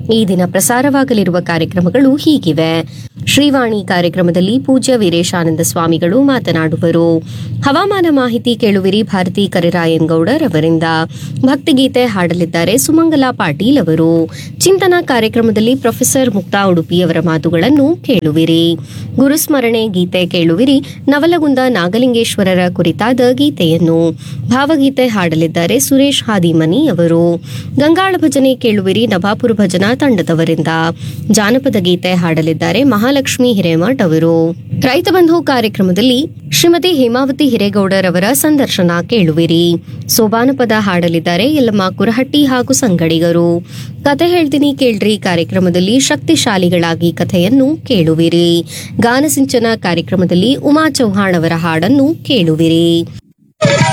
ಈ ದಿನ ಪ್ರಸಾರವಾಗಲಿರುವ ಕಾರ್ಯಕ್ರಮಗಳು ಹೀಗಿವೆ ಶ್ರೀವಾಣಿ ಕಾರ್ಯಕ್ರಮದಲ್ಲಿ ಪೂಜ್ಯ ವೀರೇಶಾನಂದ ಸ್ವಾಮಿಗಳು ಮಾತನಾಡುವರು ಹವಾಮಾನ ಮಾಹಿತಿ ಕೇಳುವಿರಿ ಭಾರತಿ ಕರಿರಾಯನ್ಗೌಡರ್ ಅವರಿಂದ ಭಕ್ತಿಗೀತೆ ಹಾಡಲಿದ್ದಾರೆ ಸುಮಂಗಲ ಪಾಟೀಲ್ ಅವರು ಚಿಂತನ ಕಾರ್ಯಕ್ರಮದಲ್ಲಿ ಪ್ರೊಫೆಸರ್ ಮುಕ್ತಾ ಉಡುಪಿಯವರ ಮಾತುಗಳನ್ನು ಕೇಳುವಿರಿ ಗುರುಸ್ಮರಣೆ ಗೀತೆ ಕೇಳುವಿರಿ ನವಲಗುಂದ ನಾಗಲಿಂಗೇಶ್ವರರ ಕುರಿತಾದ ಗೀತೆಯನ್ನು ಭಾವಗೀತೆ ಹಾಡಲಿದ್ದಾರೆ ಸುರೇಶ್ ಹಾದಿಮನಿ ಅವರು ಗಂಗಾಳ ಭಜನೆ ಕೇಳುವಿರಿ ನವಾಪುರ ಭಜನಾ ತಂಡದವರಿಂದ ಜಾನಪದ ಗೀತೆ ಹಾಡಲಿದ್ದಾರೆ ಮಹಾಲಕ್ಷ್ಮಿ ಹಿರೇಮಠ್ ಅವರು ರೈತ ಬಂಧು ಕಾರ್ಯಕ್ರಮದಲ್ಲಿ ಶ್ರೀಮತಿ ಹೇಮಾವತಿ ಹಿರೇಗೌಡರ್ ಅವರ ಸಂದರ್ಶನ ಕೇಳುವಿರಿ ಸೋಬಾನಪದ ಹಾಡಲಿದ್ದಾರೆ ಯಲ್ಲಮ್ಮ ಕುರಹಟ್ಟಿ ಹಾಗೂ ಸಂಗಡಿಗರು ಕತೆ ಹೇಳ್ತೀನಿ ಕೇಳ್ರಿ ಕಾರ್ಯಕ್ರಮದಲ್ಲಿ ಶಕ್ತಿಶಾಲಿಗಳಾಗಿ ಕಥೆಯನ್ನು ಕೇಳುವಿರಿ ಗಾನಸಿಂಚನ ಕಾರ್ಯಕ್ರಮದಲ್ಲಿ ಉಮಾ ಚೌಹಾಣ್ ಅವರ ಹಾಡನ್ನು ಕೇಳುವಿರಿ